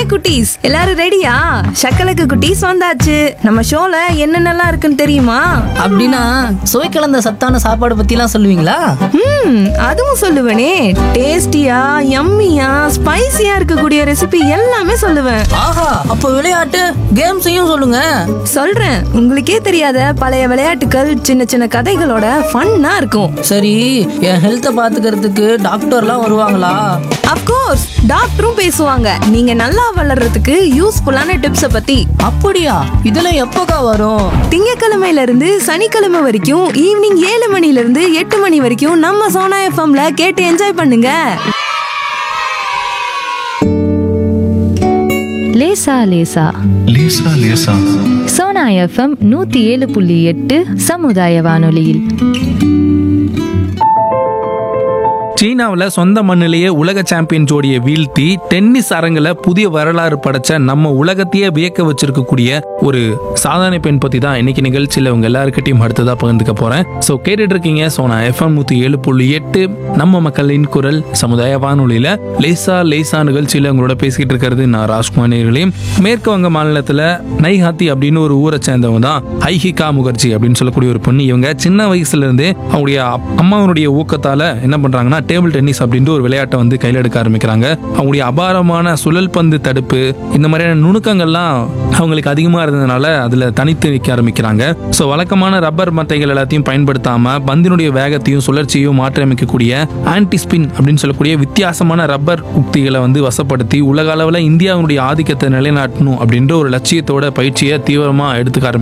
குட்டீஸ் எல்லாரும் ரெடியா சக்கலக்கு குட்டீஸ் வந்தாச்சு நம்ம ஷோல என்னென்னலாம் இருக்குன்னு தெரியுமா அப்படின்னா சுவை கலந்த சத்தான சாப்பாடு பத்திலாம் சொல்லுவீங்களா ம் அதுவும் சொல்லுவேனே டேஸ்டியா யம்மியா ஸ்பைசியா இருக்கக்கூடிய ரெசிபி எல்லாமே சொல்லுவேன் ஆஹா அப்ப விளையாட்டு கேம்ஸையும் சொல்லுங்க சொல்றேன் உங்களுக்கே தெரியாத பழைய விளையாட்டுகள் சின்ன சின்ன கதைகளோட ஃபன்னா இருக்கும் சரி என் ஹெல்த்தை பாத்துக்கிறதுக்கு டாக்டர்லாம் வருவாங்களா அப்கோர்ஸ் டாக்டரும் பேசுவாங்க நீங்க நல்லா வளர்றதுக்கு யூஸ்ஃபுல்லான டிப்ஸ பத்தி அப்படியா இதெல்லாம் எப்போக்கா வரும் திங்கக்கிழமையில இருந்து சனிக்கிழமை வரைக்கும் ஈவினிங் ஏழு மணில இருந்து எட்டு மணி வரைக்கும் நம்ம சோனா எஃப்எம்ல கேட்டு என்ஜாய் பண்ணுங்க லேசா லேசா லேசா லேசா சோனா எஃப்எம் நூத்தி ஏழு புள்ளி எட்டு சமுதாய வானொலியில் சீனாவில் சொந்த மண்ணிலேயே உலக சாம்பியன் ஜோடியை வீழ்த்தி டென்னிஸ் அரங்கில் புதிய வரலாறு படைச்ச நம்ம உலகத்தையே வியக்க வச்சிருக்கக்கூடிய ஒரு சாதனை பெண் பற்றி தான் இன்னைக்கு நிகழ்ச்சியில் உங்க எல்லாருக்கிட்டையும் அடுத்ததாக பகிர்ந்துக்க போகிறேன் ஸோ கேட்டுட்டு இருக்கீங்க ஸோ நான் எஃப்எம் நூற்றி ஏழு புள்ளி எட்டு நம்ம மக்களின் குரல் சமுதாய வானொலியில் லேசா லேசா நிகழ்ச்சியில் உங்களோட பேசிக்கிட்டு இருக்கிறது நான் ராஜ்குமார் நேர்களையும் மேற்கு வங்க மாநிலத்தில் நைஹாத்தி அப்படின்னு ஒரு ஊரை சேர்ந்தவங்க தான் ஐஹிகா முகர்ஜி அப்படின்னு சொல்லக்கூடிய ஒரு பொண்ணு இவங்க சின்ன வயசுல இருந்தே அவங்களுடைய அப்- அம்மாவனுடைய ஊக்கத்தால என்ன பண்றாங்கன்னா டேபிள் டென்னிஸ் அப்படின்ற ஒரு விளையாட்டை வந்து கையில் எடுக்க ஆரம்பிக்கிறாங்க அவங்களுடைய அபாரமான சுழல் பந்து தடுப்பு இந்த மாதிரியான நுணுக்கங்கள்லாம் அவங்களுக்கு அதிகமா இருந்ததுனால அதுல தனித்து நிற்க ஆரம்பிக்கிறாங்க ஸோ வழக்கமான ரப்பர் மத்தைகள் எல்லாத்தையும் பயன்படுத்தாம பந்தினுடைய வேகத்தையும் சுழற்சியையும் மாற்றியமைக்கக்கூடிய ஆன்டி ஸ்பின் அப்படின்னு சொல்லக்கூடிய வித்தியாசமான ரப்பர் உக்திகளை வந்து வசப்படுத்தி உலக அளவில் இந்தியாவினுடைய ஆதிக்கத்தை நிலைநாட்டணும் அப்படின்ற ஒரு லட்சியத்தோட பயிற்சியை தீவிரமா எடுத்துக்க ஆரம்பிக்கிறாங்க